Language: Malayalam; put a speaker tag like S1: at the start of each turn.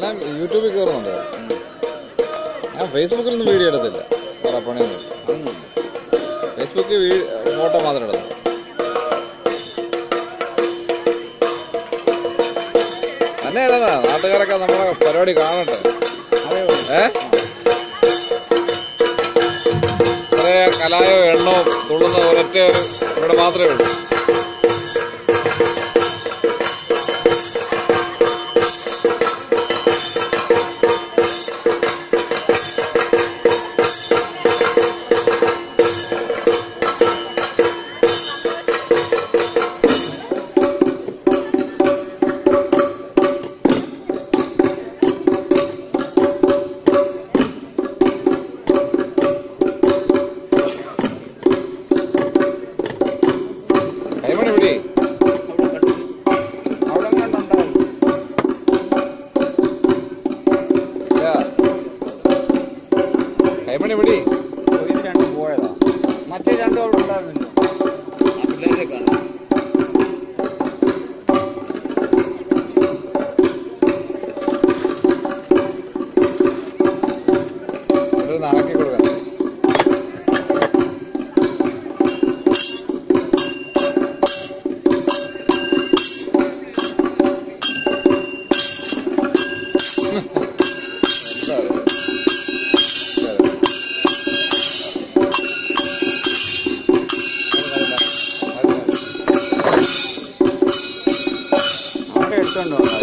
S1: എല്ലാം യൂട്യൂബിൽ കയറുന്നുണ്ട് ഞാൻ ഫേസ്ബുക്കിൽ ഒന്നും വീഡിയോ എടുത്തില്ല വേറെ പണിയൊന്നും
S2: അതൊന്നും
S1: ഫേസ്ബുക്കിൽ ഫോട്ടോ മാത്രം എടുത്തു തന്നെ അല്ലതാ നാട്ടുകാരൊക്കെ നമ്മളെ പരിപാടി കാണട്ടെ
S2: അതേ
S1: ഏ ഇത്രേ കലായോ എണ്ണോ തുള്ളുന്ന ഒരൊറ്റ ഒരു ഇവിടെ മാത്രമേ ഉള്ളൂ കൈമണി പിടി
S2: അവിടെ കണ്ടുണ്ടായിരുന്നു
S1: യാ. കൈമണി പിടി
S2: ഇത് രണ്ടും പോയതാ മറ്റേ രണ്ടും അവിടെ ഉണ്ടായിരുന്നില്ല ആ പിള്ളേരെ കാണാം
S1: ഒരു നടക്കി കൊടുക്കണം എന്താ ഇത്? ശരി. അത് മതി, അത് മതി.
S2: അവിടെ എടുത്തോണ്ട് വന്നു